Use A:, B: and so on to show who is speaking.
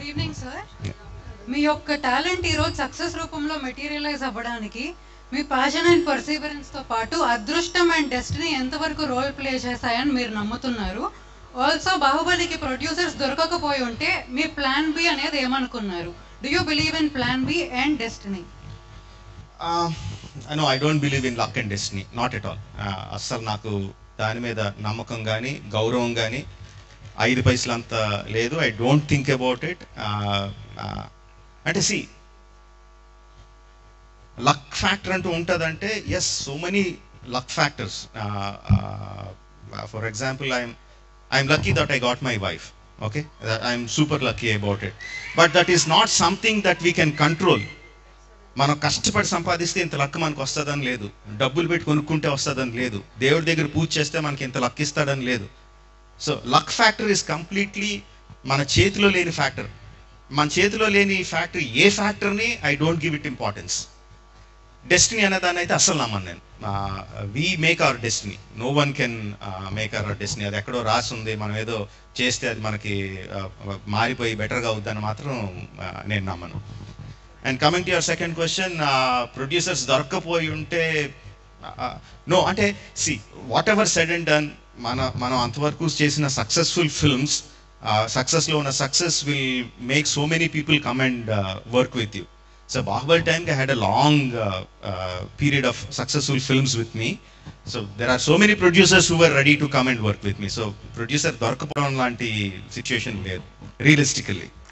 A: good evening sir మీ యొక్క talent ఈ రోజు సక్సెస్ రూపంలో మెటీరియలైజ్ అవ్వడానికి మీ ప్యాషన్ అండ్ పర్సీవరెన్స్ తో పాటు అదృష్టం అండ్ డెస్టినీ ఎంతవరకు రోల్ ప్లే చేశాయని మీరు నమ్ముతున్నారు ఆల్సో బాహుబలికి ప్రొడ్యూసర్స్ దొరకకపోయి ఉంటే మీ ప్లాన్ బి అనేది ఏమనుకున్నారు do you believe in plan B and destiny
B: no I don't believe in luck and destiny not at all అస్సలు నాకు దాని మీద నమ్మకం కానీ గౌరవం కానీ ఐదు పైసలు అంత లేదు I don't think about it అంటే సి లక్ ఫ్యాక్టర్ అంటూ ఉంటుందంటే yes so many luck factors for example I'm I'm lucky that I got my wife okay I'm super lucky about it but that is not something that we can control మనం కష్టపడి సంపాదిస్తే ఇంత luck మనకు వస్తుందని లేదు డబ్బులు పెట్టి కొనుక్కుంటే వస్తుందని లేదు దేవుడి దగ్గర పూజ చేస్తే మనకి ఇంత లక్ ఇస్తాడని లేదు so luck factor is completely మన చేతిలో లేని ఫ్యాక్టర్ మన చేతిలో లేని ఫ్యాక్టర్ ఏ ఫ్యాక్టర్ని I don't give it importance destiny అనే దాన్ని అయితే అస్సలు నమ్మను నేను we make our destiny no one can make our destiny అది ఎక్కడో రాసి ఉంది మనం ఏదో చేస్తే అది మనకి uh, మారిపోయి బెటర్గా అవుద్దని మాత్రం uh, నేను నమ్మను and coming to your second question producers దొరక్కపోయి ఉంటే నో అంటే see whatever said and done మన మనం అంతవరకు చేసిన సక్సెస్ఫుల్ ఫిల్మ్స్ సక్సెస్లో ఉన్న success will make so many people come and work with you so Baahubali టైమ్కి had a long period of successful films with me so there are so many producers who are ready to come and work with me so producer దొరకపోవడం లాంటి situation లేదు రియలిస్టికల్లీ